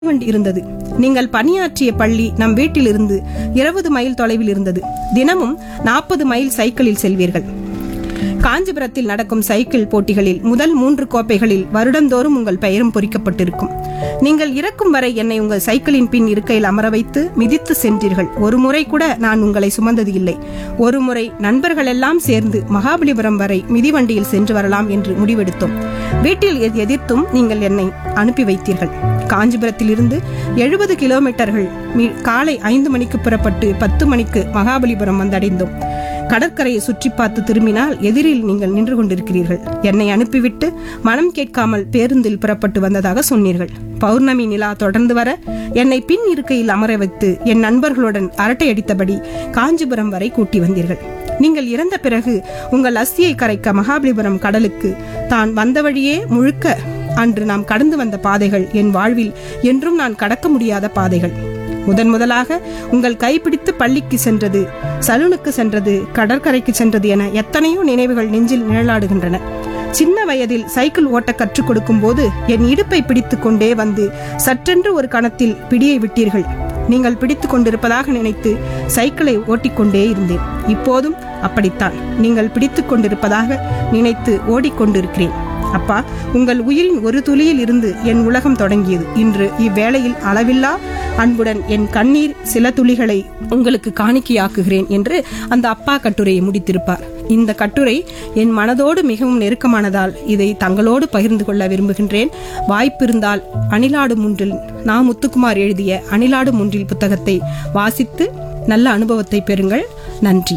வண்டி இருந்தது நீங்கள் பணியாற்றிய பள்ளி நம் வீட்டிலிருந்து இருபது மைல் தொலைவில் இருந்தது தினமும் நாற்பது மைல் சைக்கிளில் செல்வீர்கள் காஞ்சிபுரத்தில் நடக்கும் சைக்கிள் போட்டிகளில் முதல் மூன்று கோப்பைகளில் வருடந்தோறும் உங்கள் பெயரும் பொறிக்கப்பட்டிருக்கும் நீங்கள் இறக்கும் வரை என்னை உங்கள் சைக்கிளின் பின் இருக்கையில் அமர வைத்து மிதித்து சென்றீர்கள் ஒரு முறை கூட நான் உங்களை சுமந்தது இல்லை ஒரு முறை நண்பர்கள் எல்லாம் சேர்ந்து மகாபலிபுரம் வரை மிதிவண்டியில் சென்று வரலாம் என்று முடிவெடுத்தோம் வீட்டில் எ- எதிர்த்தும் நீங்கள் என்னை அனுப்பி வைத்தீர்கள் காஞ்சிபுரத்தில் இருந்து எழுபது கிலோமீட்டர்கள் மீ- காலை ஐந்து மணிக்கு புறப்பட்டு பத்து மணிக்கு மகாபலிபுரம் வந்தடைந்தோம் கடற்கரையை சுற்றி பார்த்து திரும்பினால் எதிரில் நீங்கள் நின்று கொண்டிருக்கிறீர்கள் என்னை அனுப்பிவிட்டு மனம் கேட்காமல் பேருந்தில் புறப்பட்டு வந்ததாக சொன்னீர்கள் பௌர்ணமி நிலா தொடர்ந்து வர என்னை பின் இருக்கையில் அமர வைத்து என் நண்பர்களுடன் அரட்டை அடித்தபடி காஞ்சிபுரம் வரை கூட்டி வந்தீர்கள் நீங்கள் இறந்த பிறகு உங்கள் அஸ்தியை கரைக்க மகாபலிபுரம் கடலுக்கு தான் வந்த வழியே முழுக்க அன்று நாம் கடந்து வந்த பாதைகள் என் வாழ்வில் என்றும் நான் கடக்க முடியாத பாதைகள் முதன் முதலாக உங்கள் கைப்பிடித்து பள்ளிக்கு சென்றது சலூனுக்கு சென்றது கடற்கரைக்கு சென்றது என எத்தனையோ நினைவுகள் நெஞ்சில் நிழலாடுகின்றன சின்ன வயதில் சைக்கிள் ஓட்ட கற்றுக் கொடுக்கும் போது என் இடுப்பை பிடித்துக் கொண்டே வந்து சற்றென்று ஒரு கணத்தில் பிடியை விட்டீர்கள் நீங்கள் பிடித்துக் கொண்டிருப்பதாக நினைத்து சைக்கிளை ஓட்டிக்கொண்டே இருந்தேன் இப்போதும் அப்படித்தான் நீங்கள் பிடித்துக் கொண்டிருப்பதாக நினைத்து ஓடிக்கொண்டிருக்கிறேன் அப்பா உங்கள் உயிரின் ஒரு துளியில் இருந்து என் உலகம் தொடங்கியது இன்று இவ்வேளையில் அளவில்லா அன்புடன் என் கண்ணீர் சில துளிகளை உங்களுக்கு காணிக்கையாக்குகிறேன் என்று அந்த அப்பா கட்டுரையை முடித்திருப்பார் இந்த கட்டுரை என் மனதோடு மிகவும் நெருக்கமானதால் இதை தங்களோடு பகிர்ந்து கொள்ள விரும்புகின்றேன் வாய்ப்பிருந்தால் அணிலாடு முன்றில் நா முத்துக்குமார் எழுதிய அணிலாடு முன்றில் புத்தகத்தை வாசித்து நல்ல அனுபவத்தை பெறுங்கள் நன்றி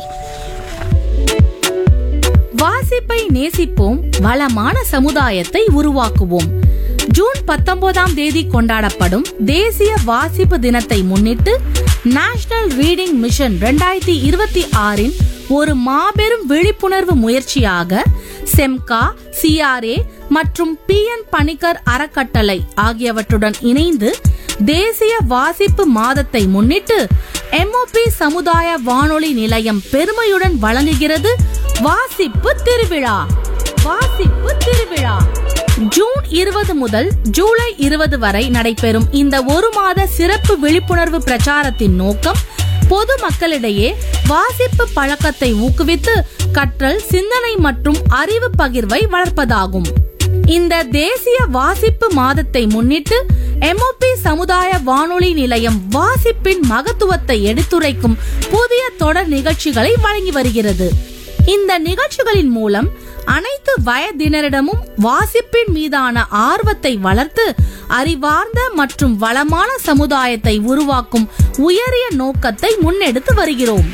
வாசிப்பை நேசிப்போம் வளமான சமுதாயத்தை உருவாக்குவோம் ஜூன் பத்தொன்பதாம் தேதி கொண்டாடப்படும் தேசிய வாசிப்பு தினத்தை முன்னிட்டு நேஷனல் ரீடிங் மிஷன் 2026 இருபத்தி ஆறின் ஒரு மாபெரும் விழிப்புணர்வு முயற்சியாக செம்கா சிஆர்ஏ மற்றும் பி என் பணிக்கர் அறக்கட்டளை ஆகியவற்றுடன் இணைந்து தேசிய வாசிப்பு மாதத்தை முன்னிட்டு எம்ஓபி சமுதாய வானொலி நிலையம் பெருமையுடன் வழங்குகிறது வாசிப்பு திருவிழா வாசிப்பு திருவிழா ஜூன் இருபது முதல் ஜூலை இருபது வரை நடைபெறும் இந்த ஒரு மாத சிறப்பு விழிப்புணர்வு பிரச்சாரத்தின் நோக்கம் பொது மக்களிடையே வாசிப்பு பழக்கத்தை ஊக்குவித்து கற்றல் சிந்தனை மற்றும் அறிவு பகிர்வை வளர்ப்பதாகும் இந்த தேசிய வாசிப்பு மாதத்தை முன்னிட்டு எம்ஓபி சமுதாய வானொலி நிலையம் வாசிப்பின் மகத்துவத்தை எடுத்துரைக்கும் புதிய தொடர் நிகழ்ச்சிகளை வழங்கி வருகிறது இந்த நிகழ்ச்சிகளின் மூலம் அனைத்து வயதினரிடமும் வாசிப்பின் மீதான ஆர்வத்தை வளர்த்து அறிவார்ந்த மற்றும் வளமான சமுதாயத்தை உருவாக்கும் உயரிய நோக்கத்தை முன்னெடுத்து வருகிறோம்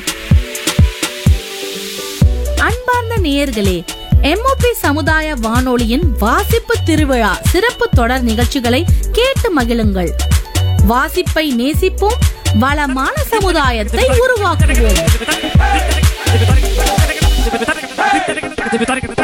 அன்பார்ந்த நேயர்களே எம்ஓபி சமுதாய வானொலியின் வாசிப்பு திருவிழா சிறப்பு தொடர் நிகழ்ச்சிகளை கேட்டு மகிழுங்கள் வாசிப்பை நேசிப்போம் வளமான சமுதாயத்தை உருவாக்குவோம்